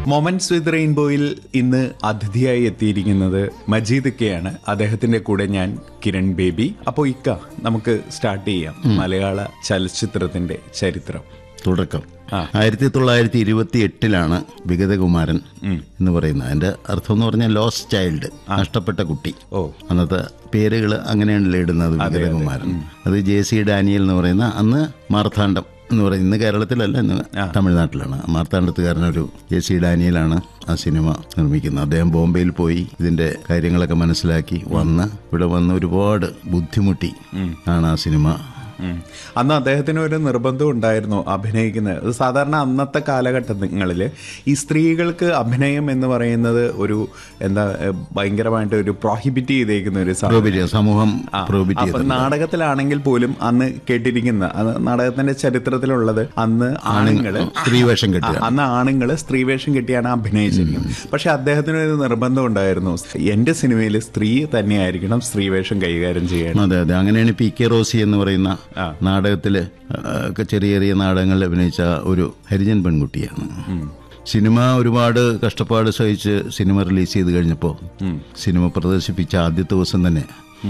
Moments വിത്ത് റെയിൻബോയിൽ ഇന്ന് അതിഥിയായി എത്തിയിരിക്കുന്നത് മജീദ് കെയാണ് അദ്ദേഹത്തിന്റെ കൂടെ ഞാൻ കിരൺ ബേബി അപ്പോൾ ഇക്ക നമുക്ക് സ്റ്റാർട്ട് ചെയ്യാം മലയാള ചലച്ചിത്രത്തിന്റെ ചരിത്രം തുടക്കം ആയിരത്തി തൊള്ളായിരത്തി ഇരുപത്തി എട്ടിലാണ് വിഗതകുമാരൻ എന്ന് പറയുന്നത് അതിന്റെ അർത്ഥം എന്ന് പറഞ്ഞാൽ ലോസ് ചൈൽഡ് നഷ്ടപ്പെട്ട കുട്ടി ഓ അന്നത്തെ പേരുകൾ അങ്ങനെയാണല്ലോ ഇടുന്നത് വിഗതകുമാരൻ അത് ജെ സി ഡാനിയൽ എന്ന് പറയുന്ന അന്ന് മാർത്താണ്ഡം എന്ന് പറയുന്നത് ഇന്ന് കേരളത്തിലല്ല ഇന്ന് തമിഴ്നാട്ടിലാണ് മാർത്താണ്ഡത്തുകാരനൊരു ജെ സി ഡാനിയലാണ് ആ സിനിമ നിർമ്മിക്കുന്നത് അദ്ദേഹം ബോംബെയിൽ പോയി ഇതിന്റെ കാര്യങ്ങളൊക്കെ മനസ്സിലാക്കി വന്ന് ഇവിടെ വന്ന് ഒരുപാട് ബുദ്ധിമുട്ടി ആണ് ആ സിനിമ ഉം. അന്ന് അദ്ദേഹത്തിന് ഒരു നിർബന്ധം ഉണ്ടായിരുന്നു അഭിനയിക്കുന്നത് അത് സാധാരണ അന്നത്തെ കാലഘട്ടങ്ങളിൽ ഈ സ്ത്രീകൾക്ക് അഭിനയം എന്ന് പറയുന്നത് ഒരു എന്താ ഏഹ്, ഭയങ്കരമായിട്ട് ഒരു പ്രോഹിബിറ്റ് ചെയ്തേക്കുന്ന ഒരു സാധനം പ്രോബിറ്റ് സമൂഹം പ്രോബിറ്റ് അപ്പൊ നാടകത്തിലാണെങ്കിൽ പോലും അന്ന് കേട്ടിരിക്കുന്ന അത് നാടകത്തിന്റെ ചരിത്രത്തിലുള്ളത് അന്ന് ആണുങ്ങള് സ്ത്രീവേഷം കെട്ടുക ആ, അന്ന് ആണുങ്ങള് സ്ത്രീവേഷം കെട്ടിയാണ് അഭിനയിച്ചിരിക്കുന്നത് പക്ഷെ അദ്ദേഹത്തിന് ഒരു നിർബന്ധം ഉണ്ടായിരുന്നു എന്റെ സിനിമയിൽ സ്ത്രീ തന്നെയായിരിക്കണം സ്ത്രീവേഷം കൈകാര്യം ചെയ്യണം അതെ അതെ അങ്ങനെയാണ് പി കെ റോസി എന്ന് പറയുന്ന നാടകത്തില് ആ, ഒക്കെ ചെറിയ ചെറിയ നാടകങ്ങളിൽ അഭിനയിച്ച ഒരു ഹരിജൻ പെൺകുട്ടിയാണ് സിനിമ ഒരുപാട് കഷ്ടപ്പാട് സഹിച്ച് സിനിമ റിലീസ് ചെയ്ത് കഴിഞ്ഞപ്പോൾ സിനിമ പ്രദർശിപ്പിച്ച ആദ്യത്തെ ദിവസം തന്നെ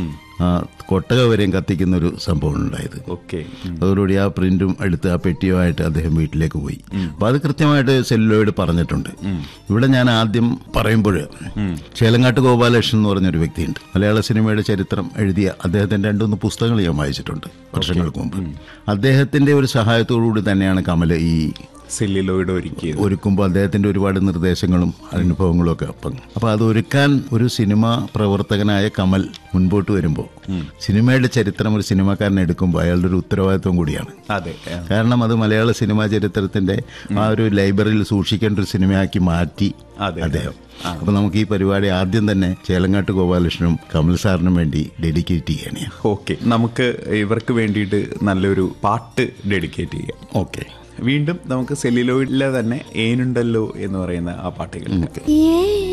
ആ കൊട്ടക വരെയും കത്തിക്കുന്ന ഒരു സംഭവം ഉണ്ടായത് ഓക്കെ അതോടുകൂടി ആ പ്രിന്റും എടുത്ത് ആ പെട്ടിയുമായിട്ട് അദ്ദേഹം വീട്ടിലേക്ക് പോയി അപ്പൊ അത് കൃത്യമായിട്ട് സെല്ലുലോയിഡ് പറഞ്ഞിട്ടുണ്ട് ഇവിടെ ഞാൻ ആദ്യം പറയുമ്പോൾ ചേലങ്ങാട്ട് ഗോപാലകൃഷ്ണൻ എന്ന് പറഞ്ഞൊരു വ്യക്തിയുണ്ട് മലയാള സിനിമയുടെ ചരിത്രം എഴുതിയ അദ്ദേഹത്തിന്റെ രണ്ടുമൂന്ന് പുസ്തകങ്ങൾ ഞാൻ വായിച്ചിട്ടുണ്ട് വർഷങ്ങൾക്ക് മുമ്പ് അദ്ദേഹത്തിന്റെ ഒരു സഹായത്തോടുകൂടി തന്നെയാണ് കമൽ ഈ സെല്ലിലോയിഡ് ഒരുക്കിയത് ഒരുക്കുമ്പോൾ അദ്ദേഹത്തിന്റെ ഒരുപാട് നിർദ്ദേശങ്ങളും അനുഭവങ്ങളും ഒക്കെ അപ്പം അപ്പൊ അത് ഒരുക്കാൻ ഒരു സിനിമ പ്രവർത്തകനായ കമൽ മുൻപോട്ട് വരുമ്പോൾ സിനിമയുടെ ചരിത്രം ഒരു സിനിമാക്കാരൻ എടുക്കുമ്പോൾ അയാളുടെ ഒരു ഉത്തരവാദിത്വം കൂടിയാണ് അതെ ആ. കാരണം അത് മലയാള സിനിമാ ചരിത്രത്തിന്റെ ആ ഒരു ലൈബ്രറിയിൽ സൂക്ഷിക്കേണ്ട ഒരു സിനിമയാക്കി മാറ്റി അതെ, അദ്ദേഹം അപ്പൊ നമുക്ക് ഈ പരിപാടി ആദ്യം തന്നെ ചേലങ്ങാട്ട് ഗോപാലകൃഷ്ണനും കമൽ സാറിനും വേണ്ടി ഡെഡിക്കേറ്റ് ചെയ്യണേ ഓക്കെ നമുക്ക് ഇവർക്ക് വേണ്ടിയിട്ട് നല്ലൊരു പാട്ട് ഡെഡിക്കേറ്റ് ചെയ്യാം ഓക്കെ വീണ്ടും നമുക്ക് സെല്ലിലോയിഡിലെ തന്നെ ഏനുണ്ടല്ലോ എന്ന് പറയുന്ന ആ പാട്ടുകൾ ഏ